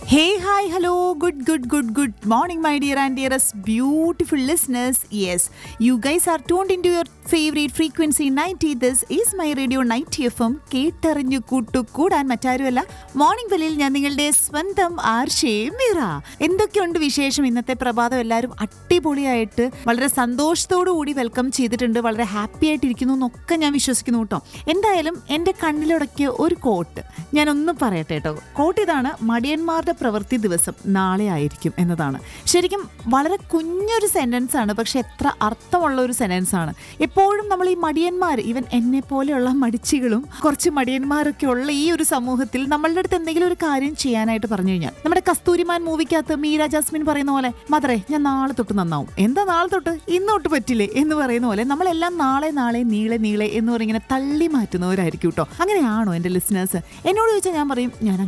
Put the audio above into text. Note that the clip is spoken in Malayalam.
hey hi hello good good good good morning my dear and dearest beautiful listeners yes you guys are tuned in to your favourite frequency ninety this is my radio ninety F M കേട്ടറിഞ്ഞു കൂട്ടു കൂടാൻ മറ്റാരുമല്ല മോർണിംഗ് വെല്ലിൽ ഞാൻ നിങ്ങളുടെ സ്വന്തം ആർഷേ മിറ എന്തൊക്കെയുണ്ട് വിശേഷം ഇന്നത്തെ പ്രഭാതം എല്ലാവരും അടിപൊളിയായിട്ട് വളരെ സന്തോഷത്തോടു കൂടി വെൽക്കം ചെയ്തിട്ടുണ്ട് വളരെ ഹാപ്പി ആയിട്ടിരിക്കുന്നു എന്നൊക്കെ ഞാൻ വിശ്വസിക്കുന്നു കേട്ടോ എന്തായാലും എൻ്റെ കണ്ണിലുടക്കിയ ഒരു കോട്ട് ഞാനൊന്ന് പറയട്ടെ കേട്ടോ കോട്ട് ഇതാണ് മടിയന്മാരുടെ പ്രവൃത്തി ദിവസം നാളെ ആയിരിക്കും എന്നതാണ് ശരിക്കും വളരെ കുഞ്ഞൊരു സെന്റൻസ് ആണ് പക്ഷെ എത്ര അർത്ഥമുള്ള ഒരു സെന്റൻസ് ആണ് എപ്പോഴും നമ്മൾ ഈ മടിയന്മാർ ഈവൻ എന്നെ പോലെയുള്ള മടിച്ചികളും കുറച്ച് മടിയന്മാരൊക്കെ ഉള്ള ഈ ഒരു സമൂഹത്തിൽ നമ്മളുടെ അടുത്ത് എന്തെങ്കിലും ഒരു കാര്യം ചെയ്യാനായിട്ട് പറഞ്ഞു കഴിഞ്ഞാൽ നമ്മുടെ കസ്തൂരിമാൻ മൂവിക്കകത്ത് മീര ജാസ്മിൻ പറയുന്ന പോലെ മദറെ ഞാൻ നാളെ തൊട്ട് നന്നാവും എന്താ നാളെ തൊട്ട് ഇന്നോട്ട് പറ്റില്ലേ എന്ന് പറയുന്ന പോലെ നമ്മളെല്ലാം നാളെ നാളെ നീളെ നീളെ എന്ന് പറഞ്ഞിങ്ങനെ തള്ളി മാറ്റുന്നവരായിരിക്കും കേട്ടോ അങ്ങനെയാണോ എൻ്റെ ലിസ്നേഴ്സ് എന്നോട് ചോദിച്ചാൽ ഞാൻ പറയും ഞാൻ